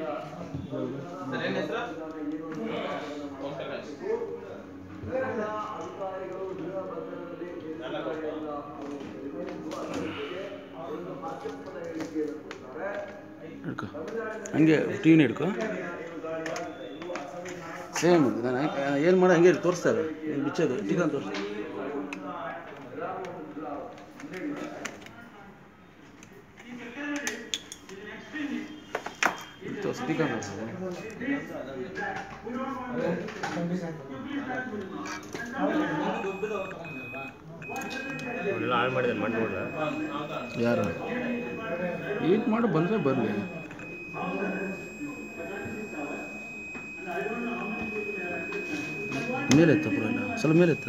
Sir ಏನ್ ಹೆಸರು ಓಂಕಾರ ಹಿಡ್ಕೊ ಹಂಗೆ ಟಿ ವಿನ ಹಿಡ್ಕೊ ಸೇಮ್ ನಾನು ಏನು ಮಾಡೋ ಹಂಗೆ ತೋರಿಸ್ತಾರೆ ಏನು ಬಿಚ್ಚೋದು ಟಿಕನ್ ತೋರಿಸ್ ತೋರಿಸಿ ಟಿಕನ್ ಅವನ್ನೆಲ್ಲ ಹಾಳು ಮಾಡಿದ್ದಾನೆ ಮಣ್ಣು ನೋಡ್ದ ಯಾರು ಈಟ್ ಮಾಡಿ ಬಂದರೆ ಬರಲಿ ಮೇಲೆತ್ತ ಪುರ ಇಲ್ಲ ಸ್ವಲ್ಪ ಮೇಲೆತ್ತ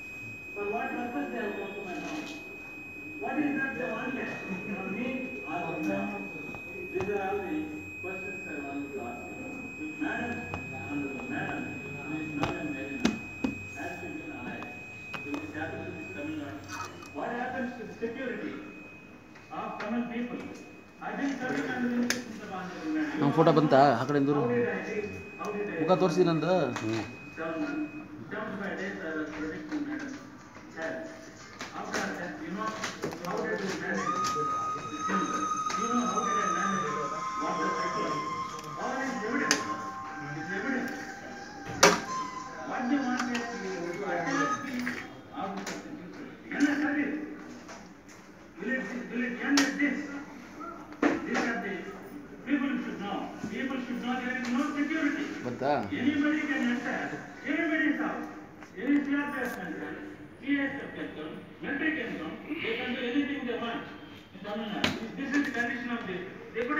What happens to the security of Tamil people? I've been serving under the ministers of Andhra Pradesh. ನಮ್ಮ ಫೋಟೋ ಬಂತಾ ಆ ಕಡೆ ದೂರ How did I, ಮುಖ ತೋರಿಸಿ ನಂದು seven, seventy-five days I was protecting madam health. After that, you know, how did we manage the children? You know, how did I manage water cycle? All is evidence. It's evidence. What they want is to attack the office of the people. End of service. Will it, will it end at this? These are the, people should know. People should know there is no security. ಬಂತಾ Anybody can enter anybody's house. Any CRPF can come, CSF can come, military can come, they can do anything they want in Tamil Nadu. This is the condition of this. They could